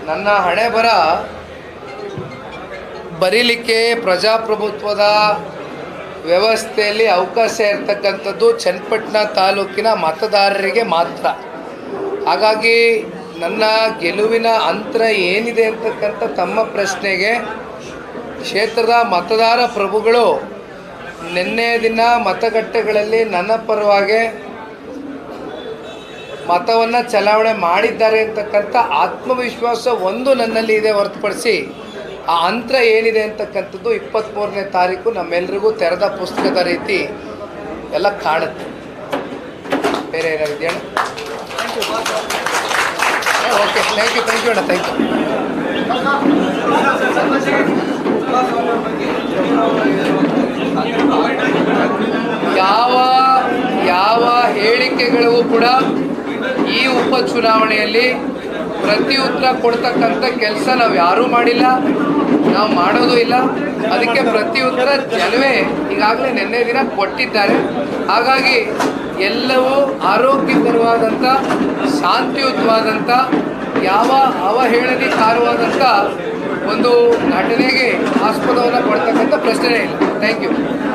ನನ್ನ ಹಣೆ ಬರ ಬರೀಲಿಕ್ಕೆ ಪ್ರಜಾಪ್ರಭುತ್ವದ ವ್ಯವಸ್ಥೆಯಲ್ಲಿ ಅವಕಾಶ ಇರ್ತಕ್ಕಂಥದ್ದು ಚನ್ನಪಟ್ಟಣ ತಾಲೂಕಿನ ಮತದಾರರಿಗೆ ಮಾತ್ರ ಹಾಗಾಗಿ ನನ್ನ ಗೆಲುವಿನ ಅಂತರ ಏನಿದೆ ಅಂತಕ್ಕಂಥ ತಮ್ಮ ಪ್ರಶ್ನೆಗೆ ಕ್ಷೇತ್ರದ ಮತದಾರ ಪ್ರಭುಗಳು ನಿನ್ನೆ ದಿನ ಮತಗಟ್ಟೆಗಳಲ್ಲಿ ನನ್ನ ಪರವಾಗಿ ಮತವನ್ನು ಚಲಾವಣೆ ಮಾಡಿದ್ದಾರೆ ಅಂತಕ್ಕಂಥ ಆತ್ಮವಿಶ್ವಾಸ ಒಂದು ನನ್ನಲ್ಲಿ ಇದೆ ಹೊರತುಪಡಿಸಿ ಆ ಅಂತರ ಏನಿದೆ ಅಂತಕ್ಕಂಥದ್ದು ಇಪ್ಪತ್ತ್ಮೂರನೇ ತಾರೀಕು ನಮ್ಮೆಲ್ರಿಗೂ ತೆರೆದ ಪುಸ್ತಕದ ರೀತಿ ಎಲ್ಲ ಕಾಣುತ್ತೆ ಬೇರೆ ಏನಾದ್ರು ಇದೆಯಾ okay thank you thank you ಅಣ್ಣ ಥ್ಯಾಂಕ್ ಯು ಯಾವ ಯಾವ ಹೇಳಿಕೆಗಳಿಗೂ ಕೂಡ ಈ ಉಪಚುನಾವಣೆಯಲ್ಲಿ ಪ್ರತಿ ಉತ್ತರ ಕೊಡ್ತಕ್ಕಂಥ ಕೆಲಸ ನಾವು ಯಾರೂ ಮಾಡಿಲ್ಲ ನಾವು ಮಾಡೋದು ಇಲ್ಲ ಅದಕ್ಕೆ ಪ್ರತಿ ಉತ್ತರ ಜನವೇ ಈಗಾಗಲೇ ನಿನ್ನೆ ದಿನ ಕೊಟ್ಟಿದ್ದಾರೆ ಹಾಗಾಗಿ ಎಲ್ಲವೂ ಆರೋಗ್ಯಕರವಾದಂಥ ಶಾಂತಿಯುತವಾದಂಥ ಯಾವ ಅವಹೇಳನಕಾರವಾದಂಥ ಒಂದು ಘಟನೆಗೆ ಆಸ್ಪದವನ್ನು ಕೊಡ್ತಕ್ಕಂಥ ಪ್ರಶ್ನೆ ಇಲ್ಲ ಥ್ಯಾಂಕ್ ಯು